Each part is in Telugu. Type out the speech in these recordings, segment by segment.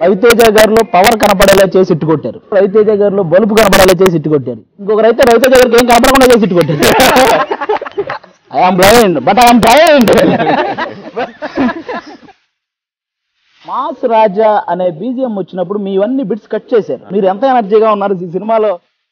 రవితేజ గారిలో పవర్ కనపడేలా చేసి ఇట్టు కొట్టారు రవితేజ గారిలో బలుపు కనపడేలా చేసి ఇట్టు కొట్టారు ఇంకొకరు అయితే రవితేజ గారికి ఏం కనపడకుండా చేసి ఇట్టు కొట్టారు I'm blind but I'm blind mass Raja అనే బీజిఎం వచ్చినప్పుడు మీ ఇవన్నీ బిట్స్ కట్ చేశారు మీరు ఎంత ఎనర్జీగా ఉన్నారు ఈ సినిమాలో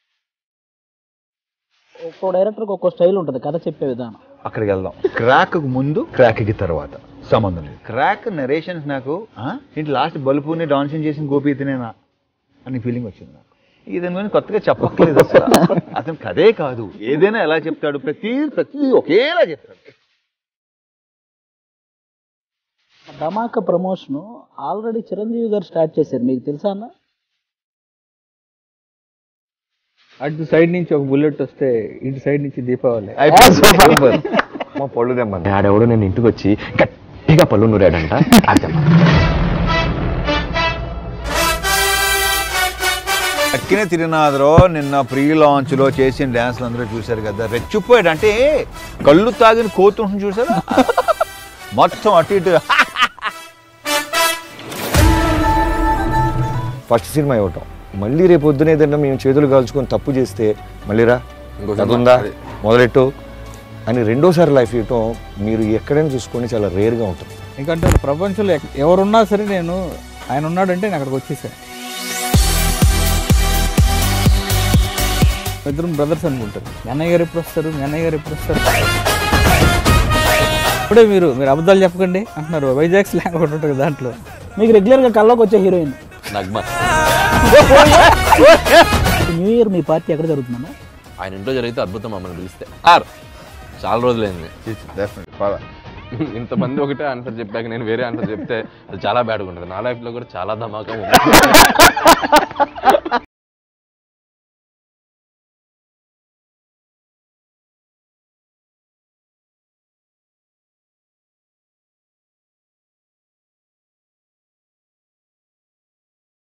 ఒక్కో డైరెక్టర్కి ఒక్కో స్టైల్ ఉంటుంది కథ చెప్పే విధానం అక్కడికి వెళ్దాం క్రాక్ ముందు క్రాక్ కి తర్వాత సంబంధం లేదు క్రాక్ నరేషన్స్ నాకు ఆ, ఏంటి లాస్ట్ బల్బుని డాన్సింగ్ చేసిన గోపీతనేనా అని ఫీలింగ్ వచ్చింది నాకు ఇదని గురించి కొత్తగా చెప్పక్కర్లేదు అసలు అతను కథే కాదు ఏదైనా ఎలా చెప్తాడు ప్రతి ప్రతి ఒకేలా చెప్తాడు ధమాకా ప్రమోషన్ ఆల్రెడీ చిరంజీవి గారు స్టార్ట్ చేశారు మీకు తెలుసా అన్న అటు సైడ్ నుంచి ఒక బుల్లెట్ వస్తే ఇటు సైడ్ నుంచి దీపావళి మా పళ్ళు తెమ్మని ఆడెవడో నేను ఇంటికి వచ్చి గట్టిగా పళ్ళు నూరాడంట అది తెమ్మని. అక్కినే తిరినాథరో నిన్న ప్రీ లాంచ్ లో చేసిన డాన్స్లు అందరూ చూశారు కదా రెచ్చిపోయాడు అంటే కళ్ళు తాగిన కోతుంటుంది చూసారా మొత్తం అటు ఇటు ఫస్ట్ సినిమా ఇవ్వటం మళ్ళీ రేపు పొద్దున ఏదైనా మేము చేతులు కాల్చుకొని తప్పు చేస్తే మళ్ళీ రా ఉందా మొదలెట్టు అని రెండోసారి లైఫ్ ఇవ్వటం మీరు ఎక్కడైనా చూసుకొని చాలా రేర్గా ఉంటుంది ఎందుకంటే ప్రపంచంలో ఎక్- ఎవరున్నా సరే నేను ఆయన ఉన్నాడంటే నేను అక్కడికి వచ్చేసాను ఇద్దరు బ్రదర్స్ అనుకుంటారు మీ అన్నయ్య గారు ఎప్పుడు వస్తారు మీ అన్నయ్య గారు ఎప్పుడు వస్తారు ఇప్పుడే మీరు మీరు అబద్ధాలు చెప్పకండి అంటున్నారు వైజాగ్ స్లాంగ్ ఒకటి ఉంటుంది దాంట్లో మీకు రెగ్యులర్గా కల్లోకి వచ్చే హీరోయిన్ నగ్మ న్యూ ఇయర్ మీ పార్టీ ఎక్కడ జరుగుతుందన్న ఆయన ఇంట్లో జరిగితే అద్భుతం మమ్మల్ని పిలిస్తే ఆర్ చాలా రోజులైంది ఇంతమంది ఒకటే ఆన్సర్ చెప్పాక నేను వేరే ఆన్సర్ చెప్తే అది చాలా బ్యాడ్గా ఉంటుంది నా లైఫ్లో కూడా చాలా ధమాకా ఉంది